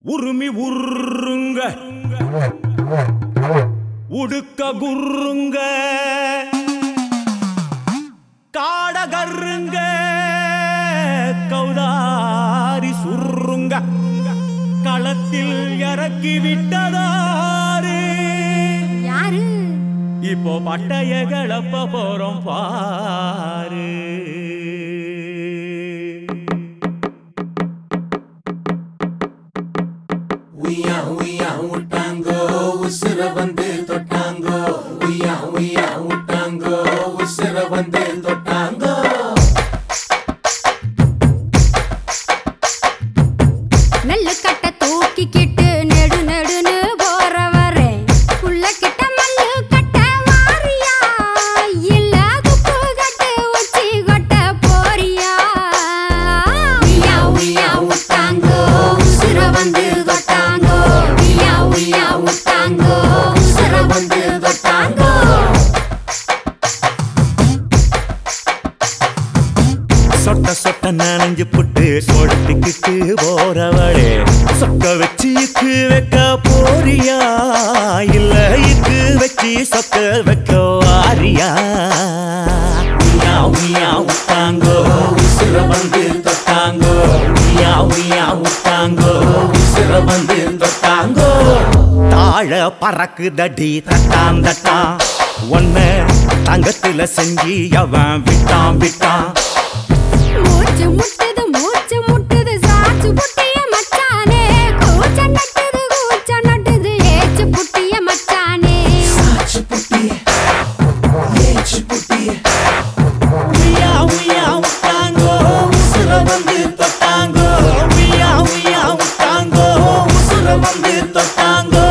உருமி உருங்க உடுக்க குருங்க காடகருங்க கௌதாரி சுருங்க களத்தில் இறக்கி விட்டதாரு யாரு இப்போ பட்டைய கிளப்ப போறோம் பாரு உய்யா உய்யா விட்டாங்கோ உசுர வந்து தொட்டாங்கோ உய்யா உய்யா விட்டாங்கோ உசுர வந்து தொட்டாங்கோ நெல்லு கட்ட தூக்கிக்கிட்டு நெடு நெடுன்னு போறவரே புள்ள கிட்ட மல்லு கட்ட வாரியா இல்ல குப்பு கட்டு உச்சி கொட்ட போறியா உய்யா உய்யா விட்டாங்கோ உசுர வந்து தொட்டாங்கோ உய்யா உய்யா விட்டாங்கோ உசுர வந்து தொட்டாங்கோ சொட்ட சொட்ட நனைஞ்சு புட்டு கொடுத்துக்கிட்டு போறவளே சொக்க வச்சு இக்கு வைக்க போறியா இல்ல இக்கு வச்சு சொக்க வைக்க வாரியா உய்யா உய்யா விட்டாங்கோ உசுர வந்து தொட்டாங்கோ உய்யா உய்யா விட்டாங்கோ உசுர வந்து தொட்டாங்கோ தாழ பறக்குதடி தட்டான் தட்டான் ஒன்ன தங்கத்துல செஞ்சு அவன் விட்டான் விட்டான் மூச்சு முட்டுது மூச்சு முட்டுது சாச்சு புட்டிய மச்சானே கூச்ச நட்டுது கூச்ச நட்டுது ஏச்சு புட்டிய மச்சானே சாச்சு புட்டிய ஏச்சு புட்டிய உய்யா உய்யா விட்டாங்கோ உசுர வந்து தொட்டாங்கோ உய்யா உய்யா விட்டாங்கோ உசுர வந்து தொட்டாங்கோ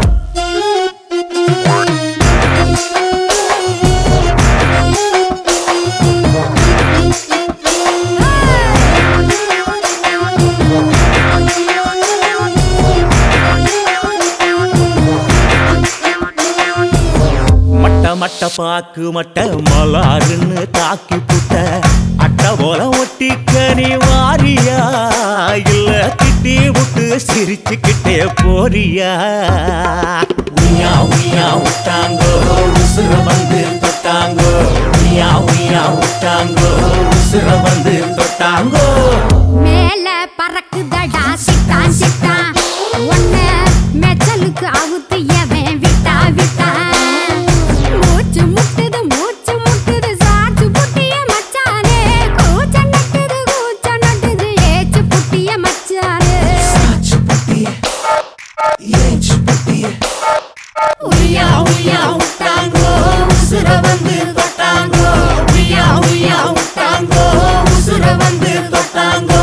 மட்ட மட்ட பாக்கு மட்ட மலாருன்னு தாக்கி புட்ட அட்ட போல ஒட்டிக்க நீ வாரியா இல்ல திட்டி விட்டு சிரிச்சுக்கிட்டே போறியா உய்யா உய்யா விட்டாங்கோ உசுர வந்து தொட்டாங்கோ உய்யா உய்யா விட்டாங்கோ உசுர வந்து தொட்டாங்கோ மேல பறக்குதடா சிட்டான் சிட்டான் ஒன்ன மெச்சலுக்கு அவுத்து எவன் விட்டா விட்டா மூச்சு முட்டுது மூச்சு முட்டுது சாச்சு புட்டிய மச்சானே கூச்ச நட்டுது கூச்ச நட்டுது ஏச்சு புட்டிய மச்சானே சாச்சு புட்டிய ஏச்சு புட்டிய உய்யா உய்யா விட்டாங்கோ உசுர வந்து தொட்டாங்கோ உய்யா உய்யா விட்டாங்கோ உசுர வந்து தொட்டாங்கோ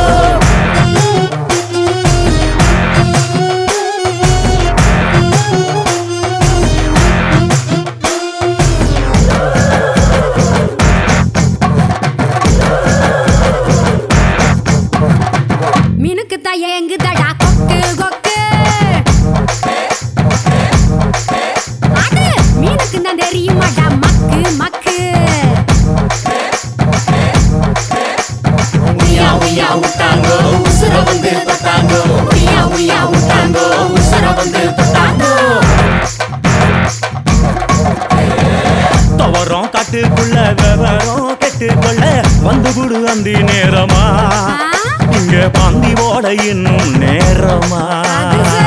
மினுக்கு தயங்குதடா கொக்கு கொக்கு அது மீனுக்கு தான் தெரியுமாடா மக்கு மக்கு உய்யா உய்யா விட்டாங்கோ உசுர வந்து தொட்டாங்கோ உய்யா உய்யா விட்டாங்கோ உசுர வந்து தொட்டாங்கோ தவறம் காட்டுக்குள்ள விவரம் கெட்டுக்கொள்ள வந்து குடு அந்தி நேரமா ஆ? இங்க பந்தி போட இன்னும் நேரமா அது சரி.